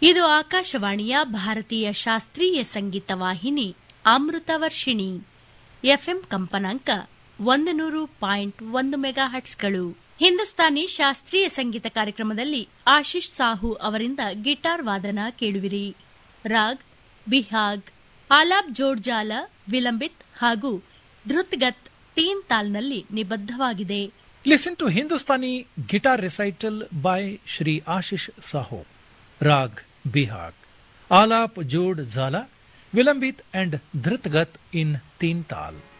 ಇದು ಆಕಾಶವಾಣಿಯ ಭಾರತೀಯ ಶಾಸ್ತ್ರೀಯ ಸಂಗೀತ ವಾಹಿನಿ ಅಮೃತ ವರ್ಷಿಣಿ ಎಫ್ಎಂ ಕಂಪನಾಂಕ ಒಂದು ನೂರು ಪಾಯಿಂಟ್ ಒಂದು ಮೆಗಾ ಹಟ್ಸ್ಗಳು ಹಿಂದೂಸ್ತಾನಿ ಶಾಸ್ತ್ರೀಯ ಸಂಗೀತ ಕಾರ್ಯಕ್ರಮದಲ್ಲಿ ಆಶೀಶ್ ಸಾಹು ಅವರಿಂದ ಗಿಟಾರ್ ವಾದನ ಕೇಳುವಿರಿ ರಾಗ್ ಬಿಹಾಗ್ ಆಲಾಬ್ ಜೋಡ್ಜಾಲ ವಿಲಂಬಿತ್ ಹಾಗೂ ಧೃತ್ಗತ್ ತೀನ್ ತಾಲ್ನಲ್ಲಿ ನಿಬದ್ಧವಾಗಿದೆ Listen to Hindustani guitar recital by Shri Ashish Saho. Rag Bihag. Alap Jod Zala, Vilambit and Dhritgat in Teen Tal.